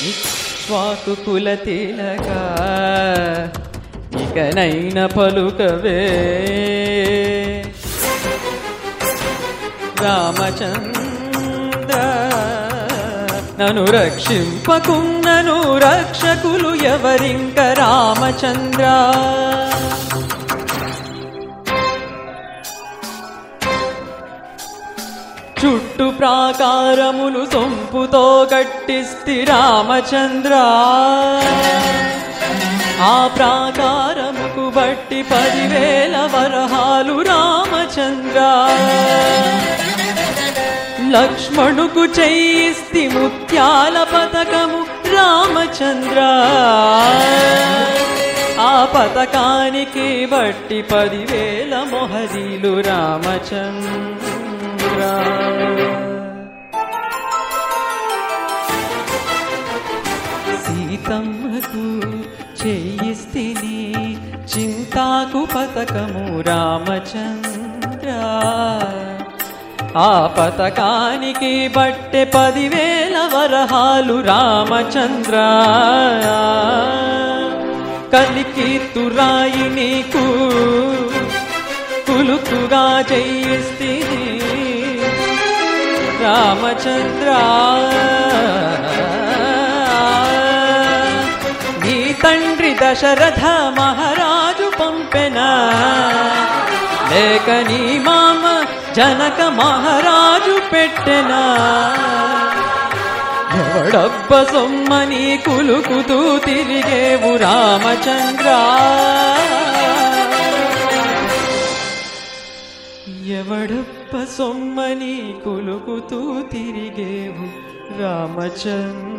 ఇక్ష్వాకు కుల తిలక ఇకనైన పలుకవే రామచంద్ర నన్ను రక్షింపకున్నను రక్షకులు ఎవరింక రామచంద్ర చుట్టు ప్రాకారములు సొంపుతో గట్టిస్తి రామచంద్ర ఆ ప్రాకారముకు బట్టి పదివేల వరహాలు రామచంద్ర లక్ష్మణుకు చేయిస్తి ముత్యాల పథకము రామచంద్ర ఆ పథకానికి బట్టి పదివేల మొహరీలు రామచంద్ర సీతమ్మకు చేయిస్తిని చింతాకు పథకము రామచంద్ర ఆ పథకానికి బట్టె పదివేల వరహాలు రామచంద్ర కలికీర్తురాయి నీకు కులుకుగా చేయిస్తే రామచంద్ర నీ తండ్రి దశరథ మహారాజు పంపెనా లేక నీ మామ జనక మహారాజు పెట్టెనా ఎవడబ్బ సొమ్మని కులుకుతూ తిరిగేవు రామచంద్ర ఎవడబ్బ సొమ్మని కులుకుతూ తిరిగేవు రామచంద్ర